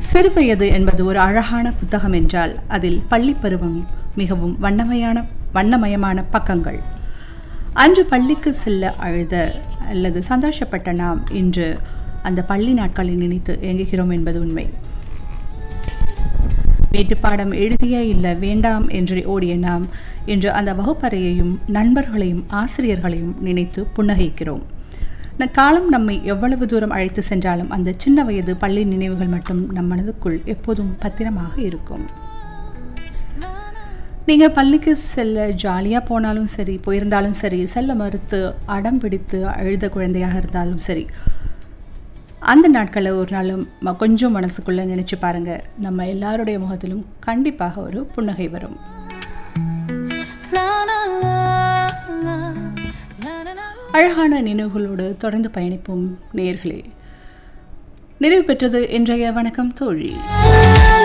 சிறுவயது என்பது ஒரு அழகான புத்தகம் என்றால் அதில் பள்ளிப் பருவம் மிகவும் வண்ணமயான வண்ணமயமான பக்கங்கள் அன்று பள்ளிக்கு செல்ல அழுத அல்லது சந்தோஷப்பட்ட நாம் இன்று அந்த பள்ளி நாட்களை நினைத்து ஏங்குகிறோம் என்பது உண்மை வீட்டுப்பாடம் எழுதிய இல்லை வேண்டாம் என்று ஓடிய நாம் இன்று அந்த வகுப்பறையையும் நண்பர்களையும் ஆசிரியர்களையும் நினைத்து புன்னகைக்கிறோம் ந- காலம் நம்மை எவ்வளவு தூரம் அழைத்து சென்றாலும் அந்த சின்ன வயது பள்ளி நினைவுகள் மட்டும் நம் மனதுக்குள் எப்போதும் பத்திரமாக இருக்கும் நீங்கள் பள்ளிக்கு செல்ல ஜாலியாக போனாலும் சரி போயிருந்தாலும் சரி செல்ல மறுத்து அடம் பிடித்து அழுத குழந்தையாக இருந்தாலும் சரி அந்த நாட்களை ஒரு நாளும் ம- கொஞ்சம் மனசுக்குள்ளே நினச்சி பாருங்க நம்ம எல்லாருடைய முகத்திலும் கண்டிப்பாக ஒரு புன்னகை வரும் La la la la la la la. அழகான நினைவுகளோடு தொடர்ந்து பயணிப்போம் நேர்களே நிறைவு பெற்றது இன்றைய வணக்கம் தோழி